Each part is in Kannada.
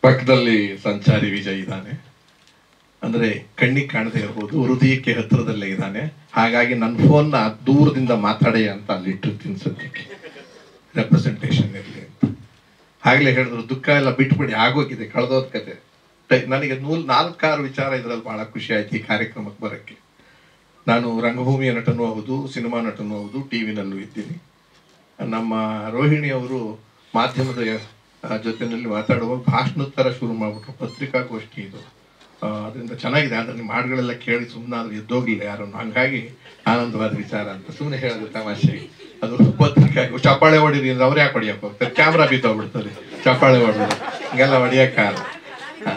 ಪಕ್ಕದಲ್ಲಿ ಸಂಚಾರಿ ವಿಜಯ್ ಇದ್ದಾನೆ ಅಂದ್ರೆ ಕಣ್ಣಿಗೆ ಕಾಣದೇ ಇರ್ಬೋದು ಹೃದಯಕ್ಕೆ ಹತ್ರದಲ್ಲೇ ಇದ್ದಾನೆ ಹಾಗಾಗಿ ನನ್ನ ಫೋನ್ನ ದೂರದಿಂದ ಮಾತಾಡಿ ಅಂತ ಅಲ್ಲಿ ಇಟ್ಟಿರ್ತೀನಿ ಸದ್ಯಕ್ಕೆ ರೆಪ್ರೆಸೆಂಟೇಷನ್ ಇರಲಿ ಅಂತ ಆಗ್ಲೇ ಹೇಳಿದ್ರು ದುಃಖ ಎಲ್ಲ ಬಿಟ್ಬಿಡಿ ಆಗೋಗಿದೆ ಕಳೆದೋದ ಕತೆ ಟೈ- ನನಗೆ ನೂಲ್ ನಾಲ್ಕಾರು ವಿಚಾರ ಇದ್ರಲ್ಲಿ ಬಹಳ ಖುಷಿ ಆಯ್ತು ಈ ಕಾರ್ಯಕ್ರಮಕ್ಕೆ ಬರೋಕ್ಕೆ ನಾನು ರಂಗಭೂಮಿಯ ನಟನೂ ಹೌದು ಸಿನಿಮಾ ನಟನೂ ಹೌದು ಟಿ ವಿನಲ್ಲೂ ಇದ್ದೀನಿ ನಮ್ಮ ರೋಹಿಣಿ ಅವರು ಮಾಧ್ಯಮದ ಆ, ಜೊತೆನಲ್ಲಿ ಮಾತಾಡುವಾಗ ಭಾಷಣೋತ್ತರ ಶುರು ಮಾಡ್ಬಿಟ್ರು ಪತ್ರಿಕಾಗೋಷ್ಠಿ ಇದು ಆ, ಅದರಿಂದ ಚೆನ್ನಾಗಿದೆ ಆದರೆ ನಿಮ್ಮ ಹಾಡುಗಳೆಲ್ಲ ಕೇಳಿ ಸುಮ್ಮನಾದ್ರು ಎದ್ದೋಗ್ಲಿಲ್ಲ ಯಾರನ್ನು ಹಂಗಾಗಿ ಆನಂದವಾದ ವಿಚಾರ ಅಂತ ಸುಮ್ಮನೆ ಹೇಳೋದು ತಮಾಷೆ ಅದು ಪತ್ರಿಕಾ ಚಪ್ಪಾಳೆ ಹೊಡೀರಿ ಅಂದ್ರೆ ಅವ್ರು ಯಾಕೆ ಹೊಡಿಯಕ್ಕೆ ಹೋಗ್ತಾರೆ ಕ್ಯಾಮ್ರಾ ಬಿದ್ದೋಗ್ಬಿಡ್ತದೆ ಚಪ್ಪಾಳೆ ಹೊಡೆದು ಹಿಂಗೆಲ್ಲ ಹೊಡಿಯಕ್ಕಾಗಲ್ಲ ಆ,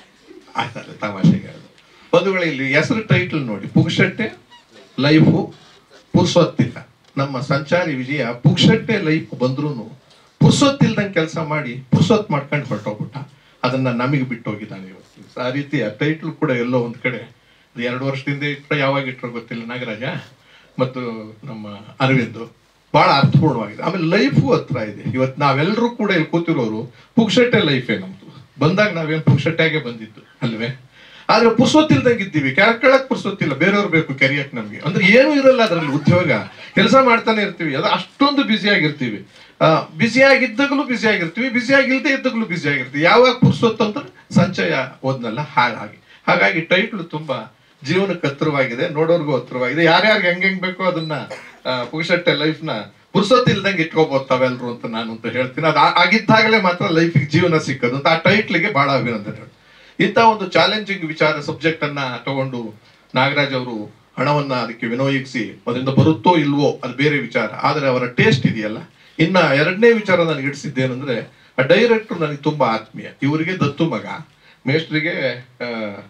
ಆಯ್ತಲ್ಲ ತಮಾಷೆಗೆ ಅದು ಬಂಧುಗಳೇ ಇಲ್ಲಿ ಹೆಸರು ಟೈಟಲ್ ನೋಡಿ ಪುಗ್ಶೆಟ್ಟೆ ಲೈಫು ಪುರ್ಸೊತ್ತಿಲ್ಲ ನಮ್ಮ ಸಂಚಾರಿ ವಿಜಯ ಪುಗ್ಶೆಟ್ಟೆ ಲೈಫ್ ಬಂದ್ರೂ ಪುರ್ಸೊತ್ತಿಲ್ದಂಗೆ ಕೆಲಸ ಮಾಡಿ ಪುರ್ಸೊತ್ ಮಾಡ್ಕೊಂಡು ಹೊರಟೋಗ್ಬಿಟ್ಟ ಅದನ್ನ ನಮಗೆ ಬಿಟ್ಟು ಹೋಗಿದ್ದಾನೆ ಇವತ್ತು ಆ ರೀತಿಯ ಟೈಟ್ಲ್ ಕೂಡ ಎಲ್ಲೋ ಒಂದ್ ಕಡೆ ಅದು ಎರಡು ವರ್ಷದಿಂದ ಇಟ್ಟರೆ ಯಾವಾಗ ಇಟ್ಟರು ಗೊತ್ತಿಲ್ಲ ನಾಗರಾಜ ಮತ್ತು ನಮ್ಮ ಅರವಿಂದ್ ಬಹಳ ಅರ್ಥಪೂರ್ಣವಾಗಿದೆ ಆಮೇಲೆ ಲೈಫು ಹತ್ರ ಇದೆ ಇವತ್ತು ನಾವೆಲ್ಲರೂ ಕೂಡ ಇಲ್ಲಿ ಕೂತಿರೋರು ಪುಗ್ಶೆಟ್ಟೆ ಲೈಫೇ ನಮ್ದು ಬಂದಾಗ ನಾವೇನು ಪುಗ್ಶೆಟ್ಟಾಗೆ ಬಂದಿದ್ದು ಅಲ್ವೇ ಆದ್ರೆ ಪುರ್ಸೊತ್ತಿಲ್ದಂಗೆ ಇದ್ದೀವಿ ಕೆಳಕ್ ಪುರ್ಸೊತ್ತಿಲ್ಲ ಬೇರೆಯವ್ರು ಬೇಕು ಕೆರಿಯಕ್ ನಮ್ಗೆ ಅಂದ್ರೆ ಏನೂ ಇರಲ್ಲ ಅದರಲ್ಲಿ ಉದ್ಯೋಗ ಕೆಲಸ ಮಾಡ್ತಾನೆ ಇರ್ತೀವಿ ಅದು ಅಷ್ಟೊಂದು ಬ್ಯುಸಿ ಆಗಿರ್ತೀವಿ ಬ್ಯುಸಿ ಆಗಿದ್ದಾಗಲೂ ಬ್ಯುಸಿ ಆಗಿರ್ತೀವಿ ಬ್ಯುಸಿ ಆಗಿಲ್ದೇ ಇದ್ದಾಗಲೂ ಬ್ಯುಸಿ ಆಗಿರ್ತೀವಿ ಯಾವಾಗ ಪುರ್ಸೊತ್ತು ಅಂತ ಸಂಚಯ ಓದ್ನಲ್ಲ ಹಾಗಾಗಿ ಹಾಗಾಗಿ ಟೈಟ್ಲ್ ತುಂಬಾ ಜೀವನಕ್ಕೆ ಹತ್ರವಾಗಿದೆ ನೋಡೋರ್ಗೂ ಹತ್ರವಾಗಿದೆ ಯಾರ್ಯಾರಿಗೆ ಹೆಂಗ್ ಹೆಂಗ್ ಬೇಕೋ ಅದನ್ನ ಪುಗ್ಶಟ್ಟೆ ಲೈಫ್ನ ಪುರ್ಸೊತ್ತಿಲ್ದಂಗೆ ಇಟ್ಕೋಬಹುದು ತಾವೆಲ್ರು ಅಂತ ನಾನು ಅಂತ ಹೇಳ್ತೀನಿ ಅದು ಆ- ಆಗಿದ್ದಾಗಲೇ ಮಾತ್ರ ಲೈಫಿಗೆ ಜೀವನ ಸಿಕ್ಕದು ಅಂತ ಆ ಟೈಟ್ಲಿಗೆ ಬಹಳ ಅಭಿನಂದನೆಗಳು ಇಂಥ ಒಂದು ಚಾಲೆಂಜಿಂಗ್ ವಿಚಾರ ಸಬ್ಜೆಕ್ಟ್ ಅನ್ನ ತಗೊಂಡು ನಾಗರಾಜ್ ಅವರು ಹಣವನ್ನ ಅದಕ್ಕೆ ವಿನಿಯೋಗಿಸಿ ಅದರಿಂದ ಬರುತ್ತೋ ಇಲ್ವೋ ಅದು ಬೇರೆ ವಿಚಾರ ಆದ್ರೆ ಅವರ ಟೇಸ್ಟ್ ಇದೆಯಲ್ಲ ಇನ್ನ ಎರಡನೇ ವಿಚಾರ ನನಗೆ ಇಡಿಸಿದ್ದೇನೆಂದ್ರೆ ಆ ಡೈರೆಕ್ಟರ್ ನನಗೆ ತುಂಬಾ ಆತ್ಮೀಯ ಇವರಿಗೆ ದತ್ತು ಮಗ ಮೇಸ್ಟ್ರಿಗೆ ಆ,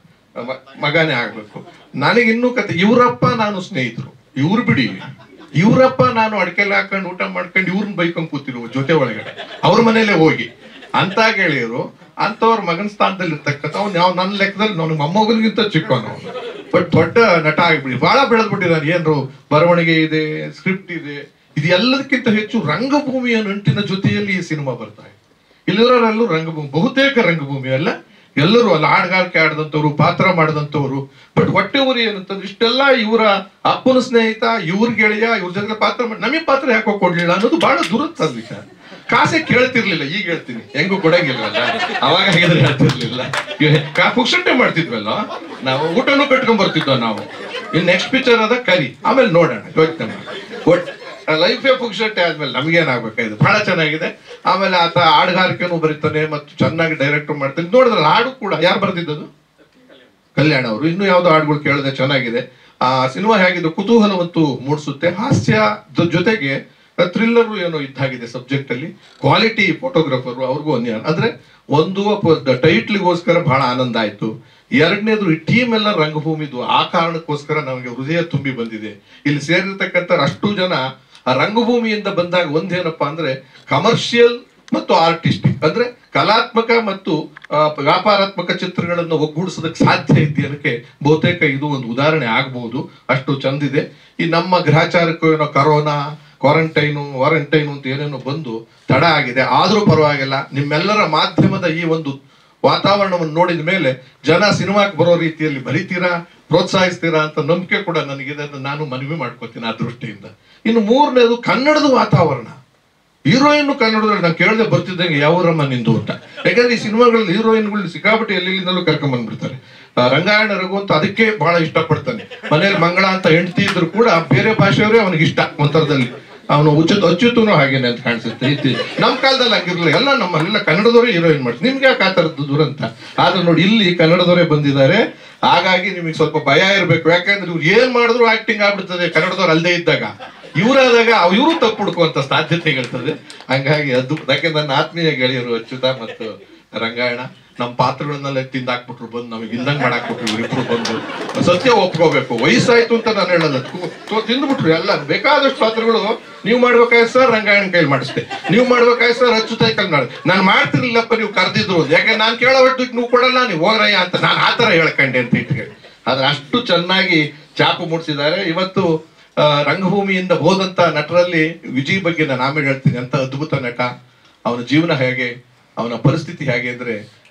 ಮ- ಮಗನೇ ಆಗ್ಬೇಕು ನನಗೆ ಇನ್ನೂ ಕತೆ ಇವರಪ್ಪ ನಾನು ಸ್ನೇಹಿತರು ಇವ್ರು ಬಿಡಿ ಇವರಪ್ಪ ನಾನು ಅಡಕೆಲ್ಲ ಹಾಕೊಂಡು ಊಟ ಮಾಡ್ಕೊಂಡು ಇವ್ರನ್ನ ಬೈಕೊಂಡ್ ಕೂತಿರುವ ಜೊತೆ ಒಳಗಡೆ ಅವ್ರ ಮನೇಲೆ ಹೋಗಿ ಅಂತ ಗೆಳೆಯರು ಅಂತವ್ರ ಮಗನ ಸ್ಥಾನದಲ್ಲಿ ಇರ್ತಕ್ಕಂಥ ಅವ್ನು ಯಾವ ನನ್ನ ಲೆಕ್ಕದಲ್ಲಿ ನನಗೆ ಮೊಮ್ಮಗನಿಗಿಂತ ಚಿಕ್ಕವನು ಬಟ್ ದೊಡ್ಡ ನಟ ಆಗ್ಬಿಡಿ ಬಹಳ ಬೆಳೆದ್ಬಿಟ್ಟಿದ್ದಾನೆ ಏನ್ರು ಬರವಣಿಗೆ ಇದೆ ಸ್ಕ್ರಿಪ್ಟ್ ಇದೆ ಇದು ಎಲ್ಲದಕ್ಕಿಂತ ಹೆಚ್ಚು ರಂಗಭೂಮಿಯ ನಂಟಿನ ಜೊತೆಯಲ್ಲಿ ಈ ಸಿನಿಮಾ ಬರ್ತಾ ಇದೆ ಇಲ್ಲಿರೋರೆಲ್ಲೂ ರಂಗಭೂಮಿ ಬಹುತೇಕ ರಂಗಭೂಮಿ ಅಲ್ಲ ಎಲ್ಲರೂ ಅಲ್ಲ ಹಾಡುಗಾರಿಕೆ ಆಡದಂತವ್ರು ಪಾತ್ರ ಮಾಡಿದಂತವ್ರು ಬಟ್ ಹೊಟ್ಟೆ ಉರಿ ಏನಂತಂದ್ರೆ ಇಷ್ಟೆಲ್ಲ ಇವರ ಅಪ್ಪನ ಸ್ನೇಹಿತ ಇವ್ರ ಗೆಳೆಯ ಇವ್ರ ಜೊತೆ ಪಾತ್ರ ಮಾಡಿ ನಮಗೆ ಪಾತ್ರ ಯಾಕೋ ಕೊಡ್ಲಿಲ್ಲ ಅನ್ನೋದು ಬಹಳ ದುರತ್ತ ವಿಚಾರ ಕಾಸೆ ಕೇಳ್ತಿರ್ಲಿಲ್ಲ ಈಗ ಹೇಳ್ತೀನಿ ಹೆಂಗೂ ಕೊಡಂಗಿಲ್ವಲ್ಲ ಅವಾಗ ಹಾಗಿದ್ರೆ ಹೇಳ್ತಿರ್ಲಿಲ್ಲ ಪುಕ್ಷಂಟೆ ಮಾಡ್ತಿದ್ವಲ್ಲ ನಾವು ಊಟನೂ ಕಟ್ಕೊಂಡ್ ಬರ್ತಿದ್ವ ನಾವು ಇನ್ ನೆಕ್ಸ್ಟ್ ಪಿಕ್ಚರ್ ಅದ ಕರಿ ಆಮೇಲೆ ನೋಡೋಣ ಯೋಚನೆ ಮಾಡಿ ಒಟ್ ಲೈಫೇ ಪುಕ್ಷಂಟೆ ಆದ್ಮೇಲೆ ನಮ್ಗೇನಾಗ್ಬೇಕಾಗಿದೆ ಬಹಳ ಚೆನ್ನಾಗಿದೆ ಆಮೇಲೆ ಆತ ಹಾಡುಗಾರಿಕೆನೂ ಬರೀತಾನೆ ಮತ್ತು ಚೆನ್ನಾಗಿ ಡೈರೆಕ್ಟ್ ಮಾಡ್ತಾನೆ ನೋಡಿದ್ರೆ ಹಾಡು ಕೂಡ ಯಾರು ಬರ್ತಿದ್ದದು ಕಲ್ಯಾಣ ಅವರು ಇನ್ನು ಯಾವ್ದೋ ಹಾಡುಗಳು ಕೇಳಿದೆ ಚೆನ್ನಾಗಿದೆ ಆ ಸಿನಿಮಾ ಹೇಗಿದೆ ಕುತೂಹಲವಂತೂ ಮೂಡಿಸುತ್ತೆ ಹಾಸ್ಯ ಜೊ- ಜೊತೆಗೆ ಥ್ರಿಲ್ಲರ್ ಏನೋ ಇದ್ದಾಗಿದೆ ಸಬ್ಜೆಕ್ಟ್ ಅಲ್ಲಿ ಕ್ವಾಲಿಟಿ ಫೋಟೋಗ್ರಾಫರ್ ಅವ್ರಿಗೂ ಅನ್ಯ ಅಂದ್ರೆ ಒಂದು ಟೈಟ್ಲಿಗೋಸ್ಕರ ಬಹಳ ಆನಂದ ಆಯ್ತು ಎರಡನೇದು ಈ ಟೀಮ್ ಎಲ್ಲ ರಂಗಭೂಮಿದು ಆ ಕಾರಣಕ್ಕೋಸ್ಕರ ನಮಗೆ ಹೃದಯ ತುಂಬಿ ಬಂದಿದೆ ಇಲ್ಲಿ ಸೇರಿರ್ತಕ್ಕಂಥ ಅಷ್ಟು ಜನ ಆ ರಂಗಭೂಮಿಯಿಂದ ಬಂದಾಗ ಒಂದೇನಪ್ಪಾ ಅಂದ್ರೆ ಕಮರ್ಷಿಯಲ್ ಮತ್ತು ಆರ್ಟಿಸ್ಟಿಕ್ ಅಂದ್ರೆ ಕಲಾತ್ಮಕ ಮತ್ತು ಆ, ವ್ಯಾಪಾರಾತ್ಮಕ ಚಿತ್ರಗಳನ್ನು ಒಗ್ಗೂಡಿಸೋದಕ್ಕೆ ಸಾಧ್ಯ ಇದೆಯನ್ನಕ್ಕೆ ಬಹುತೇಕ ಇದು ಒಂದು ಉದಾಹರಣೆ ಆಗಬಹುದು ಅಷ್ಟು ಚಂದಿದೆ ಈ ನಮ್ಮ ಗ್ರಹಚಾರಕ್ಕೂ ಏನೋ ಕರೋನಾ ಕ್ವಾರಂಟೈನು ವಾರಂಟೈನು ಅಂತ ಏನೇನೋ ಬಂದು ತಡ ಆಗಿದೆ ಆದರೂ ಪರವಾಗಿಲ್ಲ ನಿಮ್ಮೆಲ್ಲರ ಮಾಧ್ಯಮದ ಈ ಒಂದು ವಾತಾವರಣವನ್ನು ನೋಡಿದ ಮೇಲೆ ಜನ ಸಿನಿಮಾಕ್ಕೆ ಬರೋ ರೀತಿಯಲ್ಲಿ ಬರಿತೀರಾ ಪ್ರೋತ್ಸಾಹಿಸ್ತೀರಾ ಅಂತ ನಂಬಿಕೆ ಕೂಡ ನನಗಿದೆ ಅದನ್ನ ನಾನು ಮನವಿ ಮಾಡ್ಕೋತೀನಿ ಆ ದೃಷ್ಟಿಯಿಂದ ಇನ್ನು ಮೂರನೇದು ಕನ್ನಡದ ವಾತಾವರಣ ಹೀರೋಯಿನ್ ಕನ್ನಡದಲ್ಲಿ ನಾನು ಕೇಳದೆ ಬರ್ತಿದ್ದಂಗೆ ಯಾವರಮ್ಮ ನಿಂದು ಅಂತ ಯಾಕಂದ್ರೆ ಈ ಸಿನಿಮಾಗಳಲ್ಲಿ ಹೀರೋಯಿನ್ಗಳು ಸಿಕ್ಕಾಪಟ್ಟೆ ಎಲ್ಲಿಂದಲೂ ಕರ್ಕೊಂಡ್ ಬಂದ್ಬಿಡ್ತಾರೆ ಆ, ರಂಗಾಯಣ ರಘು ಅಂತ ಅದಕ್ಕೆ ಬಹಳ ಇಷ್ಟಪಡ್ತಾನೆ ಮನೇಲಿ ಮಂಗಳ ಅಂತ ಹೆಂಡತಿ ಇದ್ರು ಕೂಡ ಬೇರೆ ಭಾಷೆಯವರೇ ಅವನಿಗೆ ಇಷ್ಟ ಒಂಥರದಲ್ಲಿ ಅವನು ಉಚಿತ ಅಚ್ಯುತನು ಹಾಗೇನೆ ಅಂತ ಕಾಣಿಸುತ್ತೆ ಇತ್ತಿ ನಮ್ಮ ಕಾಲದಲ್ಲಿ ಹಂಗಿರ್ಲಿಲ್ಲ ಎಲ್ಲ ನಮ್ಮಲ್ಲೆಲ್ಲ ಕನ್ನಡದವರೇ ಹೀರೋಯಿನ್ ಮಾಡ್ತಾರೆ ನಿಮ್ಗೆ ಯಾಕೆ ಆ ಥರದ್ದು ದುರಂತ ಆದ್ರೆ ನೋಡಿ ಇಲ್ಲಿ ಕನ್ನಡದವರೇ ಬಂದಿದ್ದಾರೆ ಹಾಗಾಗಿ ನಿಮಗೆ ಸ್ವಲ್ಪ ಭಯ ಇರಬೇಕು ಯಾಕಂದ್ರೆ ಇವ್ರು ಏನ್ ಮಾಡಿದ್ರು ಆಕ್ಟಿಂಗ್ ಆಗ್ಬಿಡ್ತದೆ ಕನ್ನಡದವ್ರು ಅಲ್ಲದೆ ಇದ್ದಾಗ ಇವರಾದಾಗ ಇವರು ತಪ್ಪು ಹುಡುಕುವಂತ ಸಾಧ್ಯತೆಗಳಿರ್ತದೆ ಹಂಗಾಗಿ ಅದು ಯಾಕೆ ನನ್ನ ಆತ್ಮೀಯ ಗೆಳೆಯರು ಅಚ್ಯುತ ಮತ್ತು ರಂಗಾಯಣ ನಮ್ಮ ಪಾತ್ರಗಳನ್ನೆಲ್ಲ ತಿಂದಾಕ್ಬಿಟ್ರು ಬಂದು ನಮಗೆ ಇಲ್ದಂಗ್ ಮಾಡಾಕ್ಬಿಟ್ರು ಇವರಿಬ್ರು ಬಂದು ಸತ್ಯ ಒಪ್ಕೋಬೇಕು ವಯಸ್ಸಾಯ್ತು ಅಂತ ನಾನು ಹೇಳಲ್ಲ ತು- ತು- ತಿಂದ್ಬಿಟ್ರು ಎಲ್ಲ ಬೇಕಾದಷ್ಟು ಪಾತ್ರಗಳು ನೀವು ಮಾಡ್ಬೇಕಾಯ್ತು ಸರ್ ರಂಗಾಯಣ ಕೈಲಿ ಮಾಡಿಸ್ತೆ ನೀವು ಮಾಡ್ಬೇಕಾಯ್ತು ಸರ್ ಅಚ್ಯುತ ಕೈಲಿ ಮಾಡಿ ನಾನು ಮಾಡ್ತಿರ್ಲಿಲ್ಲಪ್ಪ ನೀವು ಕರೆದಿದ್ರು ಅಂತ. ಯಾಕೆ ನಾನು ಕೇಳೋ ಹೊತ್ತಿಗೆ ನೀವು ಕೊಡಲ್ಲ ನೀವು ಹೋಗ್ರಯ್ಯ ಅಂತ ನಾನು ಆ ಥರ ಹೇಳ್ಕೊಂಡೆ ಅಂತ ಇಟ್ಕೊಂಡು ಆದ್ರೆ ಅಷ್ಟು ಚೆನ್ನಾಗಿ ಚಾಪು ಮೂಡಿಸಿದ್ದಾರೆ ಇವತ್ತು ಆ, ರಂಗಭೂಮಿಯಿಂದ ಹೋದಂತ ನಟರಲ್ಲಿ ವಿಜಯ್ ಬಗ್ಗೆ ನಾನು ಆಮೇಲೆ ಹೇಳ್ತೀನಿ ಅಂತ ಅದ್ಭುತ ನಟ ಅವನ ಜೀವನ ಹೇಗೆ ಅವನ ಪರಿಸ್ಥಿತಿ ಹೇಗೆ ಅಂದ್ರೆ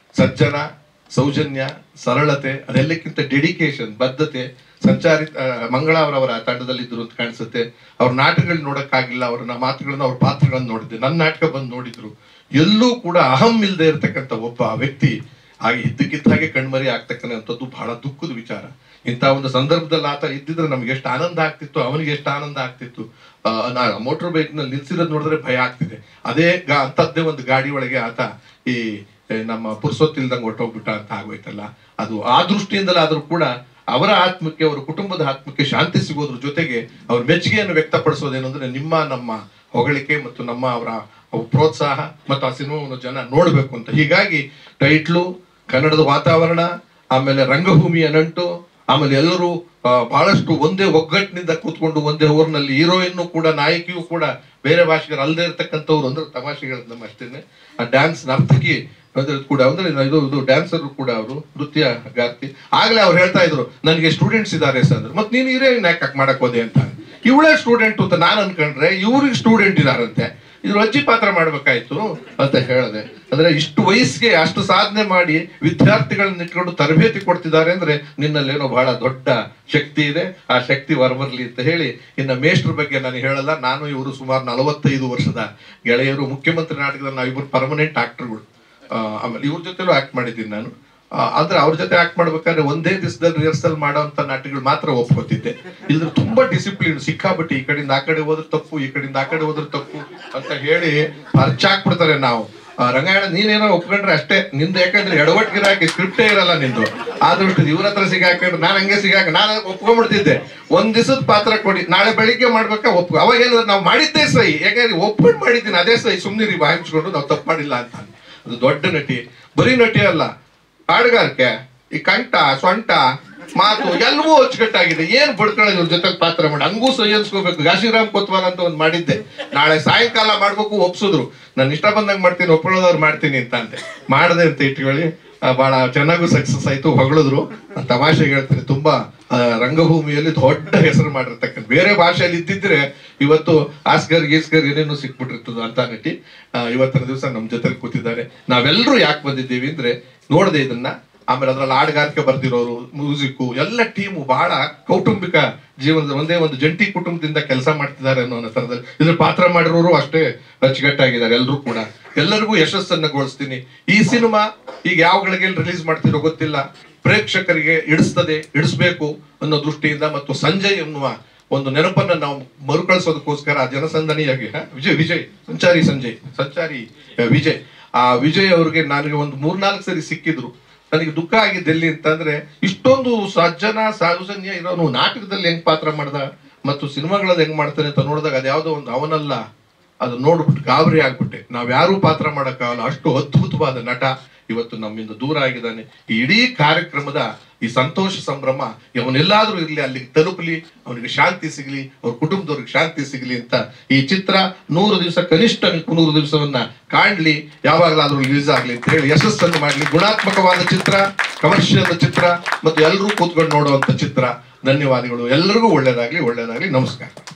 ಸಜ್ಜನ ಸೌಜನ್ಯ ಸರಳತೆ ಅದೆಲ್ಲಕ್ಕಿಂತ ಡೆಡಿಕೇಶನ್ ಬದ್ಧತೆ ಸಂಚಾರಿ ಆ, ಮಂಗಳ ಅವರವರ ತಂಡದಲ್ಲಿದ್ರು ಅಂತ ಕಾಣಿಸುತ್ತೆ ಅವ್ರ ನಾಟಕಗಳು ನೋಡಕ್ಕಾಗಿಲ್ಲ ಅವ್ರ ಮಾತುಗಳನ್ನ ಅವ್ರ ಪಾತ್ರಗಳನ್ನ ನೋಡಿದ್ದೆ ನನ್ನ ನಾಟಕ ಬಂದು ನೋಡಿದ್ರು ಎಲ್ಲೂ ಕೂಡ ಅಹಂ ಇಲ್ಲದೆ ಇರತಕ್ಕಂಥ ಒಬ್ಬ ವ್ಯಕ್ತಿ ಹಾಗೆ ಇದ್ದಕ್ಕಿದ್ದ ಹಾಗೆ ಕಣ್ಮರಿ ಆಗ್ತಕ್ಕಂಥದ್ದು ಬಹಳ ದುಃಖದ ವಿಚಾರ ಇಂಥ ಒಂದು ಸಂದರ್ಭದಲ್ಲಿ ಆತ ಇದ್ದಿದ್ರೆ ನಮ್ಗೆ ಎಷ್ಟು ಆನಂದ ಆಗ್ತಿತ್ತು ಅವನಿಗೆ ಎಷ್ಟು ಆನಂದ ಆಗ್ತಿತ್ತು ಆ, ನಾ ಮೋಟರ್ ಬೈಕ್ ನಲ್ಲಿ ನಿಲ್ಸಿರೋದ್ ನೋಡಿದ್ರೆ ಭಯ ಆಗ್ತಿದೆ ಅದೇ ಗಾ- ಅಂಥದ್ದೇ ಒಂದು ಗಾಡಿ ಒಳಗೆ ಆತ ಈ ಏ, ನಮ್ಮ ಪುರ್ಸೊತ್ತಿಲ್ದಂಗೆ ಹೊಟ್ಟೋಗ್ಬಿಟ್ಟ ಅಂತ ಆಗೋಯ್ತಲ್ಲ ಅದು ಆ ದೃಷ್ಟಿಯಿಂದಲಾದ್ರೂ ಕೂಡ ಅವರ ಆತ್ಮಕ್ಕೆ ಅವರ ಕುಟುಂಬದ ಆತ್ಮಕ್ಕೆ ಶಾಂತಿ ಸಿಗೋದ್ರ ಜೊತೆಗೆ ಅವ್ರ ಮೆಚ್ಚುಗೆಯನ್ನು ವ್ಯಕ್ತಪಡಿಸೋದೇನು ಅಂದ್ರೆ ನಿಮ್ಮ ನಮ್ಮ ಹೊಗಳಿಕೆ ಮತ್ತು ನಮ್ಮ ಅವರ ಅವು ಪ್ರೋತ್ಸಾಹ ಮತ್ತು ಆ ಸಿನಿಮಾವನ್ನು ಜನ ನೋಡಬೇಕು ಅಂತ ಹೀಗಾಗಿ ಟೈಟ್ಲು ಕನ್ನಡದ ವಾತಾವರಣ ಆಮೇಲೆ ರಂಗಭೂಮಿಯ ನಂಟು ಆಮೇಲೆ ಎಲ್ಲರೂ ಆ, ಬಹಳಷ್ಟು ಒಂದೇ ಒಗ್ಗಟ್ಟಿನಿಂದ ಕೂತ್ಕೊಂಡು ಒಂದೇ ಊರಿನಲ್ಲಿ ಹೀರೋಯಿನ್ನು ಕೂಡ ನಾಯಕಿಯೂ ಕೂಡ ಬೇರೆ ಭಾಷೆಗರು ಅಲ್ಲದೆ ಇರ್ತಕ್ಕಂಥವ್ರು ಅಂದ್ರೆ ತಮಾಷೆ ಹೇಳದ್ ನಮ್ಮ ಅಷ್ಟೇನೆ ಆ ಡ್ಯಾನ್ಸ್ ನರ್ತಕಿ ಅಂದ್ರೆ ಕೂಡ ಅಂದ್ರೆ ಇದು ಇದು ಡ್ಯಾನ್ಸರ್ ಕೂಡ ಅವರು ನೃತ್ಯ ಗಾರ್ತಿ ಆಗ್ಲೇ ಅವ್ರು ಹೇಳ್ತಾ ಇದ್ರು ನನಗೆ ಸ್ಟೂಡೆಂಟ್ಸ್ ಇದಾರೆ ಸರ್ ಅಂದ್ರೆ ಮತ್ತೆ ನೀನು ಹೀರೋಯಿನ್ ಯಾಕೆ ಮಾಡಕ್ ಹೋದೆ ಅಂತ ಇವಳೇ ಸ್ಟೂಡೆಂಟ್ ಅಂತ ನಾನು ಅನ್ಕೊಂಡ್ರೆ ಇವ್ರಿಗೆ ಸ್ಟೂಡೆಂಟ್ ಇದಾರಂತೆ ಇದ್ರ ಅಜ್ಜಿ ಪಾತ್ರ ಮಾಡ್ಬೇಕಾಯ್ತು ಅಂತ ಹೇಳಿದೆ ಅಂದ್ರೆ ಇಷ್ಟು ವಯಸ್ಸಿಗೆ ಅಷ್ಟು ಸಾಧನೆ ಮಾಡಿ ವಿದ್ಯಾರ್ಥಿಗಳನ್ನ ಇಟ್ಕೊಂಡು ತರಬೇತಿ ಕೊಡ್ತಿದ್ದಾರೆ ಅಂದ್ರೆ ನಿನ್ನಲ್ಲೇನೋ ಬಹಳ ದೊಡ್ಡ ಶಕ್ತಿ ಇದೆ ಆ ಶಕ್ತಿ ಹೊರಬರ್ಲಿ ಅಂತ ಹೇಳಿ ಇನ್ನು ಮೇಷ್ಟ್ರ ಬಗ್ಗೆ ನಾನು ಹೇಳಲ್ಲ ನಾನು ಇವರು ಸುಮಾರು ನಲವತ್ತೈದು ವರ್ಷದ ಗೆಳೆಯರು ಮುಖ್ಯಮಂತ್ರಿ ನಾಟಕದಲ್ಲಿ ನಾವಿಬ್ಬರು ಪರ್ಮನೆಂಟ್ ಆಕ್ಟರ್ಗಳು ಆಮೇಲೆ ಇವ್ರ ಜೊತೆಲೂ ಆಕ್ಟ್ ಮಾಡಿದ್ದೀನಿ ನಾನು ಆ, ಆದ್ರೆ ಅವ್ರ ಜೊತೆ ಆಕ್ಟ್ ಮಾಡ್ಬೇಕಾದ್ರೆ ಒಂದೇ ದಿವಸದಲ್ಲಿ ರಿಹರ್ಸಲ್ ಮಾಡೋಂಥ ನಾಟಕಗಳು ಮಾತ್ರ ಒಪ್ಕೋತಿದ್ದೆ ಇದ್ರ ತುಂಬಾ ಡಿಸಿಪ್ಲಿನ್ ಸಿಕ್ಕಾಬಿಟ್ಟು ಈ ಕಡೆಯಿಂದ ಆ ಕಡೆ ಹೋದ್ರೆ ತಪ್ಪು ಈ ಕಡೆಯಿಂದ ಆ ಕಡೆ ಹೋದ್ರೆ ತಪ್ಪು ಅಂತ ಹೇಳಿ ಹರ್ಚಾಕ್ಬಿಡ್ತಾರೆ ನಾವು ಆ, ರಂಗಾಯಣ ನೀನೇನೋ ಒಪ್ಕೊಂಡ್ರೆ ಅಷ್ಟೇ ನಿಂದು ಯಾಕಂದ್ರೆ ಎಡವಟ್ಟಿಗೆ ಹಾಕಿ ಸ್ಕ್ರಿಪ್ಟೇ ಇರಲ್ಲ ನಿಂದು ಆದಷ್ಟು ಇವ್ರ ಹತ್ರ ಸಿಗಾಕೊಂಡ್ರೆ ನಾನು ಹಂಗೆ ಸಿಗಾಕ ನಾನು ಒಪ್ಕೊಂಡ್ಬಿಡ್ತಿದ್ದೆ ಒಂದ್ ದಿವಸದ ಪಾತ್ರ ಕೊಡಿ ನಾಳೆ ಬೆಳಿಗ್ಗೆ ಮಾಡ್ಬೇಕಾ ಒಪ್ಕೊ ಅವಾಗ ಏನು ನಾವು ಮಾಡಿದ್ದೇ ಸಹಿ ಯಾಕಂದ್ರೆ ಒಪ್ಕೊಂಡು ಮಾಡಿದ್ದೀನಿ ಅದೇ ಸಹಿ ಸುಮ್ಮನಿರಿ ಬಾಯಿಸ್ಕೊಂಡು ನಾವು ತಪ್ಪು ಮಾಡಿಲ್ಲ ಅಂತ ಅದು ದೊಡ್ಡ ನಟಿ ಬರೀ ನಟಿ ಅಲ್ಲ ಹಾಡುಗಾರಿಕೆ ಈ ಕಂಠ ಸೊಂಟ ಮಾತು ಎಲ್ಲವೂ ಅಚ್ಚುಕಟ್ಟಾಗಿದೆ ಏನ್ ಬಡ್ಕೊಳ್ಳೋದು ಇವ್ರ ಜೊತೆ ಪಾತ್ರ ಮಾಡಿ ಹಂಗೂ ಸಹಿ ಅನ್ಸ್ಕೋಬೇಕು ಗಾಶಿರಾಮ್ ಕೊತ್ವಾಲ್ ಅಂತ ಒಂದ್ ಮಾಡಿದ್ದೆ ನಾಳೆ ಸಾಯಂಕಾಲ ಮಾಡ್ಬೇಕು ಒಪ್ಸಿದ್ರು ನಾನು ಇಷ್ಟ ಬಂದಂಗ್ ಮಾಡ್ತೀನಿ ಒಪ್ಕೊಳ್ಳೋದವ್ರು ಮಾಡ್ತೀನಿ ಅಂತ ಅಂತೆ ಮಾಡದೆ ಅಂತ ಇಟ್ಕೊಳ್ಳಿ ಆ, ಬಹಳ ಚೆನ್ನಾಗೂ ಸಕ್ಸಸ್ ಆಯ್ತು ಹೊಗಳಿದ್ರು ನಾನ್ ತಮಾಷೆಗೆ ಹೇಳ್ತೀನಿ ತುಂಬಾ ಆ, ರಂಗಭೂಮಿಯಲ್ಲಿ ದೊಡ್ಡ ಹೆಸರು ಮಾಡಿರ್ತಕ್ಕಂಥ ಬೇರೆ ಭಾಷೆಯಲ್ಲಿ ಇದ್ದಿದ್ರೆ ಇವತ್ತು ಆಸ್ಕರ್ ಗೀಸ್ಕರ್ ಏನೇನು ಸಿಕ್ಬಿಟ್ಟಿರ್ತದ ಅಂತ ನಟಿ ಆ, ಇವತ್ತಿನ ದಿವಸ ನಮ್ಮ ಜೊತೆಲಿ ಕೂತಿದ್ದಾರೆ ನಾವೆಲ್ಲರೂ ಯಾಕೆ ಬಂದಿದ್ದೀವಿ ಅಂದ್ರೆ ನೋಡದೆ ಇದನ್ನ ಆಮೇಲೆ ಅದ್ರಲ್ಲಿ ಹಾಡುಗಾರಿಕೆ ಬರ್ದಿರೋರು ಮ್ಯೂಸಿಕ್ ಎಲ್ಲ ಟೀಮು ಬಹಳ ಕೌಟುಂಬಿಕ ಜೀವನದ ಒಂದೇ ಒಂದು ಜಂಟಿ ಕುಟುಂಬದಿಂದ ಕೆಲಸ ಮಾಡ್ತಿದ್ದಾರೆ ಅನ್ನೋ ಥರದಲ್ಲಿ ಇದ್ರ ಪಾತ್ರ ಮಾಡಿರೋರು ಅಷ್ಟೇ ಅಚ್ಚುಕಟ್ಟಾಗಿದ್ದಾರೆ ಎಲ್ಲರೂ ಕೂಡ ಎಲ್ಲರಿಗೂ ಯಶಸ್ಸನ್ನ ಗೋಳಿಸ್ತೀನಿ ಈ ಸಿನಿಮಾ ಈಗ ಯಾವ ಗಳಿಗೆ ರಿಲೀಸ್ ಮಾಡ್ತಿರೋ ಗೊತ್ತಿಲ್ಲ ಪ್ರೇಕ್ಷಕರಿಗೆ ಇಡಿಸ್ತದೆ ಇಡಿಸ್ಬೇಕು ಅನ್ನೋ ದೃಷ್ಟಿಯಿಂದ ಮತ್ತು ಸಂಜಯ್ ಎನ್ನುವ ಒಂದು ನೆನಪನ್ನ ನಾವು ಮರುಕಳಿಸೋದಕ್ಕೋಸ್ಕರ ಆ ಜನಸಂದಣಿಯಾಗಿ ಹ? ವಿಜಯ್ ವಿಜಯ್ ಸಂಚಾರಿ ಸಂಜಯ್ ಸಂಚಾರಿ ಆ, ವಿಜಯ್ ಆ ವಿಜಯ್ ಅವ್ರಿಗೆ ನನಗೆ ಒಂದು ಮೂರ್ನಾಲ್ಕು ಸರಿ ಸಿಕ್ಕಿದ್ರು ನನಗೆ ದುಃಖ ಆಗಿದ್ದು ಎಲ್ಲಿ ಅಂತಂದ್ರೆ ಇಷ್ಟೊಂದು ಸಜ್ಜನ ಸೌಜನ್ಯ ಇರೋನು ನಾಟಕದಲ್ಲಿ ಹೆಂಗ್ ಪಾತ್ರ ಮಾಡ್ದ ಮತ್ತು ಸಿನಿಮಾಗಳಲ್ಲಿ ಹೆಂಗ್ ಮಾಡ್ತಾನೆ ಅಂತ ನೋಡಿದಾಗ ಅದ್ಯಾವುದೋ ಒಂದು ಅವನಲ್ಲ ಅದು ನೋಡ್ಬಿಟ್ಟು ಗಾಬರಿ ಆಗ್ಬಿಟ್ಟೆ ನಾವ್ ಯಾರೂ ಪಾತ್ರ ಮಾಡಕ್ಕಾಗಲ್ಲ ಅಷ್ಟು ಅದ್ಭುತವಾದ ನಟ ಇವತ್ತು ನಮ್ಮಿಂದ ದೂರ ಆಗಿದ್ದಾನೆ ಈ ಇಡೀ ಕಾರ್ಯಕ್ರಮದ ಈ ಸಂತೋಷ ಸಂಭ್ರಮ ಅವನೆಲ್ಲಾದ್ರೂ ಇರ್ಲಿ ಅಲ್ಲಿಗೆ ತಲುಪಲಿ ಅವನಿಗೆ ಶಾಂತಿ ಸಿಗ್ಲಿ ಅವ್ರ ಕುಟುಂಬದವ್ರಿಗೆ ಶಾಂತಿ ಸಿಗ್ಲಿ ಅಂತ ಈ ಚಿತ್ರ ನೂರು ದಿವಸ ಕನಿಷ್ಠ ನೂರು ದಿವಸವನ್ನ ಕಾಣ್ಲಿ ಯಾವಾಗಲಾದ್ರೂ ರಿಲೀಸ್ ಆಗ್ಲಿ ಅಂತ ಹೇಳಿ ಯಶಸ್ಸನ್ನು ಮಾಡ್ಲಿ ಗುಣಾತ್ಮಕವಾದ ಚಿತ್ರ ಕಮರ್ಷಿಯಲ್ ಚಿತ್ರ ಮತ್ತು ಎಲ್ಲರೂ ಕೂತ್ಕೊಂಡು ನೋಡುವಂತ ಚಿತ್ರ ಧನ್ಯವಾದಗಳು ಎಲ್ಲರಿಗೂ ಒಳ್ಳೇದಾಗ್ಲಿ ಒಳ್ಳೇದಾಗ್ಲಿ ನಮಸ್ಕಾರ